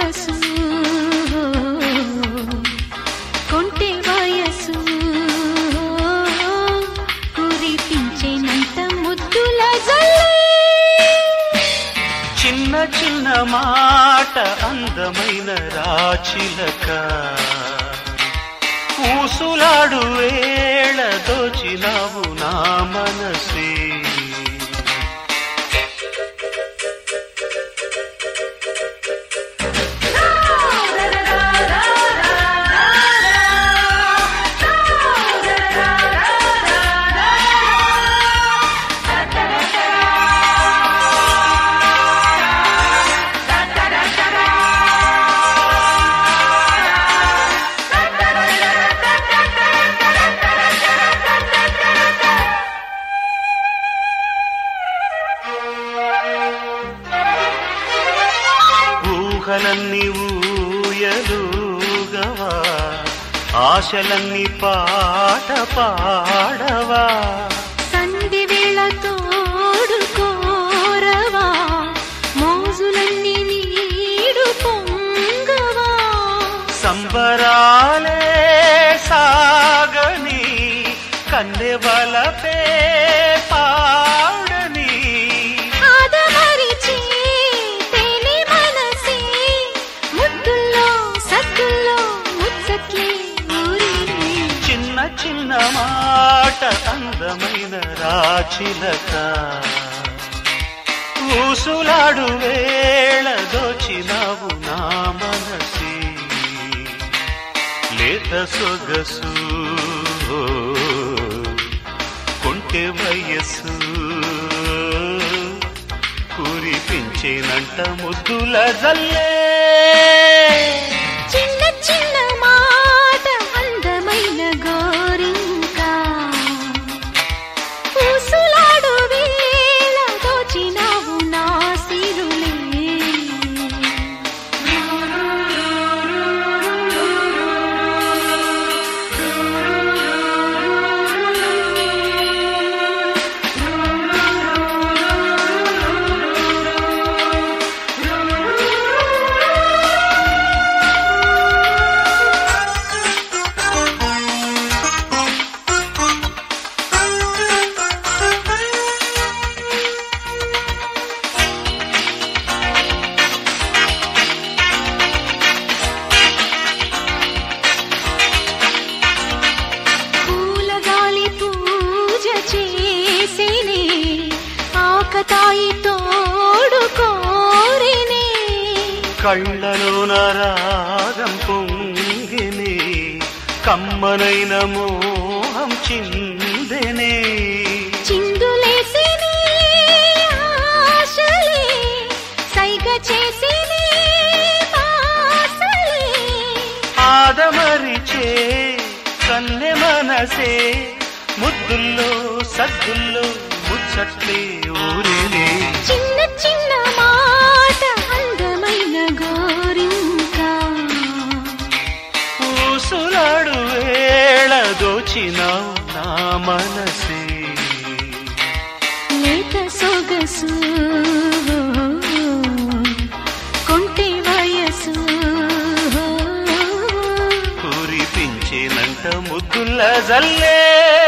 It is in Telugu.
సొగసు కొంటె వయసు కురిపించేనంత ముద్దుల జల్లే చిన్న చిన్న మాట అందమైన రాచిలక ఊసులాడు వేళ దోచినావు నా మనసే ఊహలన్నీ ఊయలుగవా ఆశలన్నీ పాట పాడవా సంధి వేళ తోడు కోరవా మోజులన్నీ నీడు పొంగవా సంబరాలే సాగని కన్నె బలపే పాడని ఆదమరిచి తేలి మనసే ముద్దుల్లో సద్దుల్లో ముచ్చట్లే ఊరినే చిన్న చిన్న మాట అందమైన రాచిలక ఊసులాడు వేళ దోచినావు నా మనసి లేత సొగసు కొంటె వయస్సు కురిపించేనంట ముద్దుల జల్లే చిన్న చిన్న మాట అందమైన గోరింకా ఊసులాడు వేళ దోచినావు నా సిరులే పూల గాలి పూజ చేసేనే ఆకతాయి తోడు కోరినే కళ్ళలోన రాగం పొంగిని కమ్మనైన మోహం చిందెనే చిందులేసినే ఆశలే సైగ చేసినే బాసలే ఆదమరిచే కన్నె మనసే ముద్దుల్లో సద్దుల్లో ముచ్చట్లే ఊరినే చిన్న చిన్న మాట అందమైన గోరింకా ఊసులాడు వేళ దోచినావు నా మనసే లేత సొగసు కొంటె వయసు కురిపించేనంట ముద్దుల జల్లే